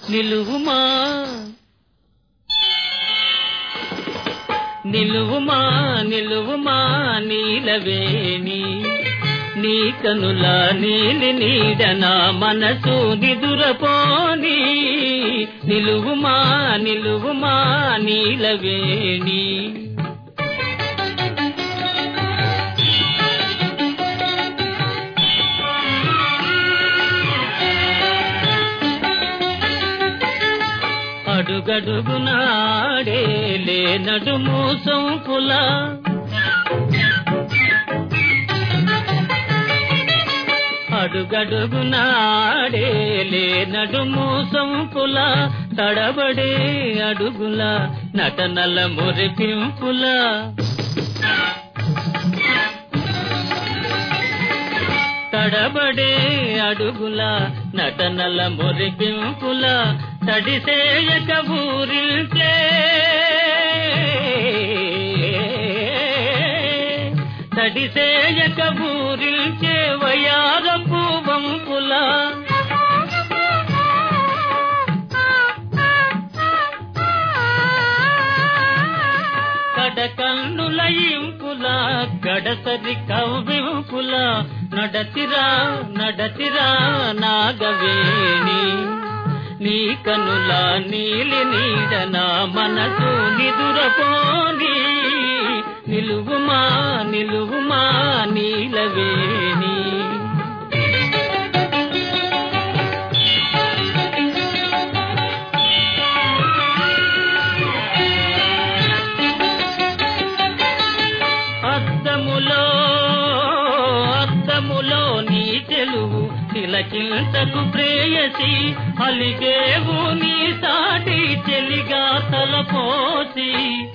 నిలువుమా నిలువుమా నిలువుమా నీలవేణి నీ కనుల నీలి నీడన మనసు నిదురపోని నిలువుమా నిలువుమా నీలవేణి అడుగడుగునాడే లే నడుము సొంపుల అడుగడుగునాడే లే నడుము సొంపుల తడబడే అడుగుల నటనల మురిపింపుల తడబడే అడుగుల నటనల మురిపింపుల తడిసేయక ఊరిల్చే తడిసేయక ఊరిల్చే వయారపు వంపుల కడకన్నుల ఇంపుల గడసరి కవ్వింపుల నడతిరా నడతిరా నాగవేణి నీ కనుల నీలి నీడన మనసు నిదురపోని నిలువుమా నిలువుమా నీలవేణి అద్దములో అద్దములో నీ తెలుగు తిలకింతకు ప్రేయసి అలిగేవు నీ సాటి చెలిగా తలపోసి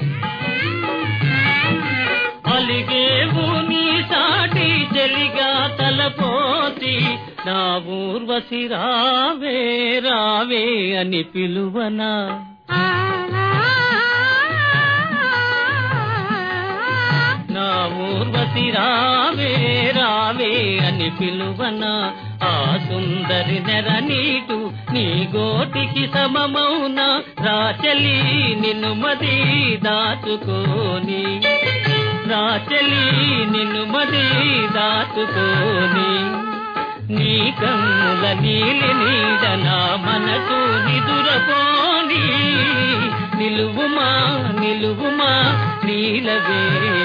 అలిగేవు నీ సాటి చెలిగా తలపోసి నా ఊర్వశి రావే రావే అని పిలువనా నా ఊర్వశి రావే రావే అని పిలువన ఆ సుందరి నెర నీటు నీ గోటికి సమమౌన రాచలి నిన్ను మది దాచుకోని రాచలి నిన్ను మది దాచుకోని నీ కన్నుల నీలి నీడ నా మనసు నిదురపోని నిలువుమా నిలువుమా నీలవే